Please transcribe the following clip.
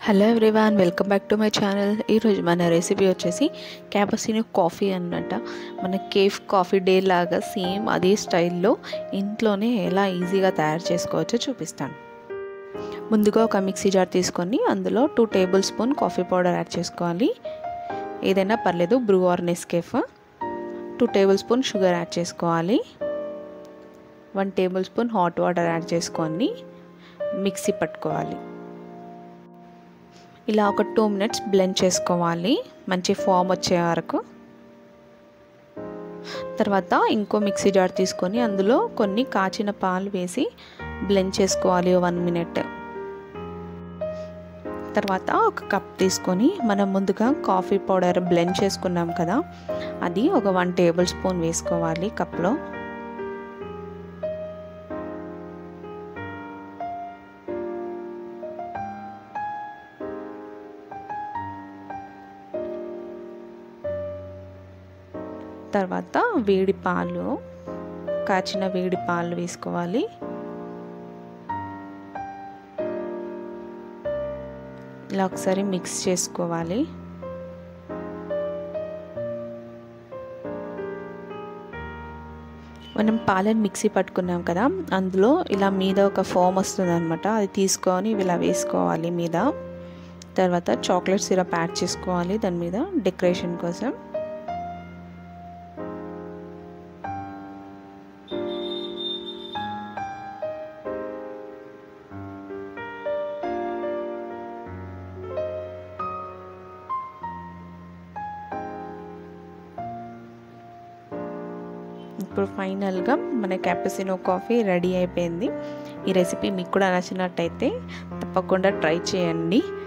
hello everyone welcome back to my channel ఈరోజు మన recipe వచ్చేసి క్యాపసినో కాఫీ అన్నమాట మన కేఫ్ కాఫీ డే లాగా సేమ్ అదే స్టైల్లో ఇంట్లోనే ఎలా ఈజీగా తయారు చేసుకోవచ్చో చూపిస్తాను ముందుగా ఒక మిక్సీ జార్ తీసుకొని అందులో two tablespoon coffee powder add చేసుకోవాలి ఏదైనా పర్లేదు Bru or Nescafe two tablespoon sugar add చేసుకోవాలి one tablespoon hot water add చేసుకొని మిక్సీ పట్టుకోవాలి ఇలా ఒక టూ మినిట్స్ బ్లెండ్ చేసుకోవాలి మంచి ఫామ్ వచ్చే వరకు తర్వాత ఇంకో మిక్సీ జార్ తీసుకొని అందులో కొన్ని కాచిన పాలు వేసి బ్లెండ్ చేసుకోవాలి వన్ మినిట్ తర్వాత ఒక కప్ తీసుకొని మనం ముందుగా కాఫీ పౌడర్ బ్లెండ్ చేసుకున్నాం కదా అది ఒక వన్ టేబుల్ స్పూన్ వేసుకోవాలి కప్లో తర్వాత వేడి పాలు కాచిన వేడి పాలు వేసుకోవాలి ఇలా ఒకసారి మిక్స్ చేసుకోవాలి మనం పాలను మిక్సీ పట్టుకున్నాం కదా అందులో ఇలా మీద ఒక ఫోమ్ వస్తుంది అనమాట అది తీసుకొని ఇలా వేసుకోవాలి మీద తర్వాత చాక్లెట్ సిరప్ యాడ్ చేసుకోవాలి దాని మీద డెకరేషన్ కోసం ఇప్పుడు ఫైనల్గా మన క్యాపసినో కాఫీ రెడీ అయిపోయింది ఈ రెసిపీ మీకు కూడా నచ్చినట్టయితే తప్పకుండా ట్రై చేయండి